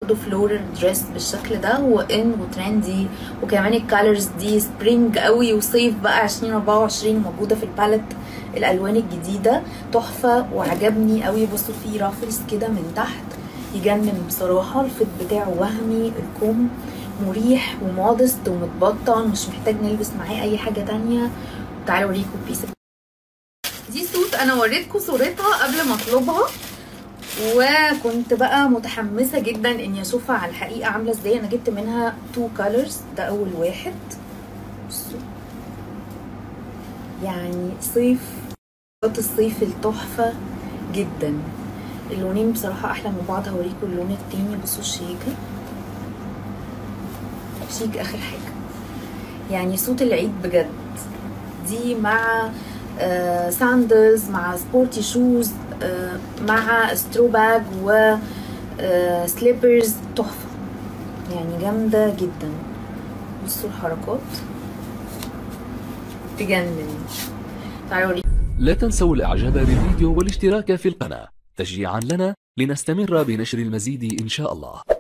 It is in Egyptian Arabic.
برضو فلورال دريس بالشكل ده وان وترندي وكمان الكالرز دي سبرينج قوي وصيف بقى 2024 موجوده في الباليت الالوان الجديده تحفه وعجبني قوي بصوا فيه رافلز كده من تحت يجنن بصراحه الفيت بتاعه وهمي الكم مريح ومودست ومتبطن مش محتاج نلبس معاه اي حاجه تانية تعالوا اوريكم البيس دي سوت انا وريتكم صورتها قبل ما اطلبها وكنت بقى متحمسه جدا اني اشوفها على الحقيقه عامله ازاي انا جبت منها تو كالرز ده اول واحد بصوا يعني صيف الصيف التحفه جدا اللونين بصراحه احلى من بعض هوريكم اللون التاني بصوا الشيكه شيك اخر حاجه يعني صوت العيد بجد دي مع آه ساندلز مع سبورتي شوز آه مع سترو باج و آه سليبرز تحفه يعني جامده جدا بصوا الحركات تجنن تعالوا لا تنسوا الاعجاب بالفيديو والاشتراك في القناة تشجيعا لنا لنستمر بنشر المزيد ان شاء الله